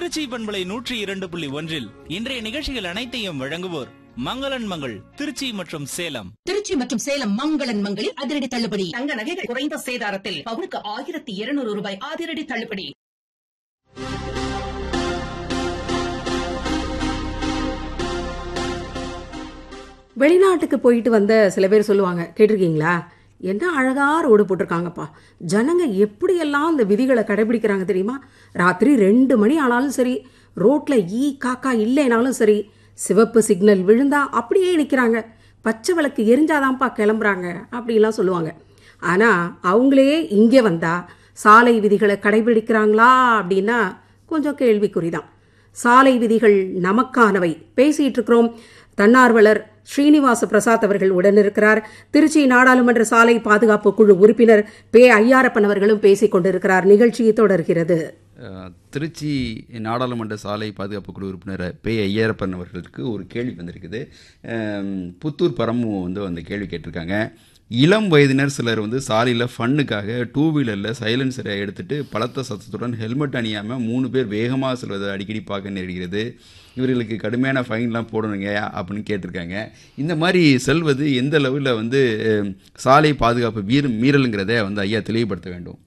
திருச்சி பண்பலை நூற்றி இரண்டு புள்ளி ஒன்றில் இன்றைய நிகழ்ச்சிகள் அனைத்தையும் வழங்குவோர் மங்களன் மங்கள் திருச்சி மற்றும் சேலம் திருச்சி மற்றும் சேலம் மங்களன் மங்களில் அதிரடி தள்ளுபடி தங்க நகைகள் குறைந்த சேதாரத்தில் பவுனுக்கு ஆயிரத்தி இருநூறு ரூபாய் அதிரடி தள்ளுபடி வெளிநாட்டுக்கு போயிட்டு வந்த சில பேர் சொல்லுவாங்க கேட்டிருக்கீங்களா என்ன அழகா ரோடு போட்டிருக்காங்கப்பா ஜனங்க எப்படியெல்லாம் இந்த விதிகளை கடைபிடிக்கிறாங்க தெரியுமா ராத்திரி ரெண்டு மணி ஆனாலும் சரி ரோட்ல ஈ காக்கா இல்லைனாலும் சரி சிவப்பு சிக்னல் விழுந்தா அப்படியே நிற்கிறாங்க பச்சை விளக்கு எரிஞ்சாதான்ப்பா கிளம்புறாங்க அப்படிலாம் சொல்லுவாங்க ஆனால் அவங்களே இங்கே வந்தா சாலை விதிகளை கடைபிடிக்கிறாங்களா அப்படின்னா கொஞ்சம் கேள்விக்குறிதான் சாலை விதிகள் நமக்கானவை பேசிட்டு இருக்கிறோம் தன்னார்வலர் ஸ்ரீனிவாச பிரசாத் அவர்கள் உடன் இருக்கிறார் திருச்சி நாடாளுமன்ற சாலை பாதுகாப்பு குழு உறுப்பினர் பே ஐயாரப்பன் அவர்களும் பேசிக் கொண்டிருக்கிறார் நிகழ்ச்சி தொடர்கிறது அஹ், திருச்சி நாடாளுமன்ற சாலை பாதுகாப்பு குழு உறுப்பினர் பே ஐயரப்பன் அவர்களுக்கு ஒரு கேள்வி வந்திருக்குது அம், புத்தூர் பரமு வந்து அந்த கேள்வி கேட்டிருக்காங்க இளம் வயதினர் சிலர் வந்து சாலையில் ஃபன்னுக்காக டூ வீலரில் சைலன்சரை எடுத்துட்டு பலத்த சத்தத்துடன் ஹெல்மெட் அணியாமல் மூணு பேர் வேகமாக செல்வதை அடிக்கடி பார்க்க நேரிடுகிறது இவர்களுக்கு கடுமையான ஃபைன்லாம் போடணுங்க அப்படின்னு கேட்டிருக்காங்க இந்த மாதிரி செல்வது எந்த லெவலில் வந்து அஹ், சாலை பாதுகாப்பு மீற மீறலுங்கிறத வந்து ஐயா தெளிவுபடுத்த வேண்டும்